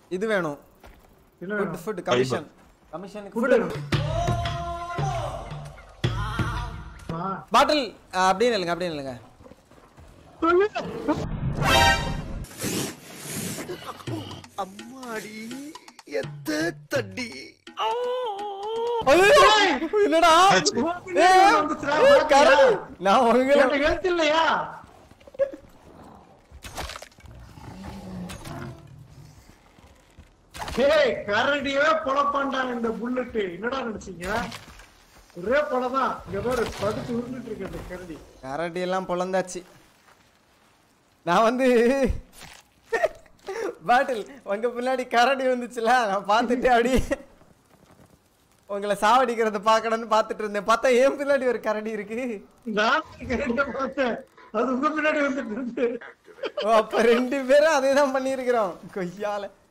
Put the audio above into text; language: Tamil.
இது வேணும் என்ன ஃபுட் வேணும்? ஃபுட் கமிஷன் கமிஷனுக்கு Food ஃபுட் வேணும். ஆ. பாட்டில் அப்படியே இல்லைங்க அப்படியே இல்லைங்க அம்மாடி எத்த தண்டி ஐயோ, என்னடா உன் பின்னாடி ஏய், வந்துச்சுடா, ஏய், பாத்தியா? கரண், நான் உங்களை என்கிட்ட health இல்லையா ஏய் கரடியவே பொழப்பான்டாங்க இந்த புல்லட் என்னடா நினைச்சீங்க ஒரே பொழதான் இங்க பாரு படுத்து உருண்டுட்டு இருக்கு அந்த கரடி கரடி எல்லாம் பொழந்தாச்சு நான் வந்து பாட்டில் உங்க பின்னாடி கரடி வந்துச்சுல நான் பார்த்துட்டு அப்படியே உங்களை சாவடிக்கிறத பார்க்கணும்னு பார்த்துட்டு இருந்தேன் பார்த்தா ஏன் பின்னாடி ஒரு கரடி இருக்கு நான் கரடிய பார்த்தேன் அது உங்க பின்னாடி வந்துட்டு இருந்து ஓ, அப்ப ரெண்டு பேரும் அதே தான் பண்ணியிருக்கிறோம் கொய்யால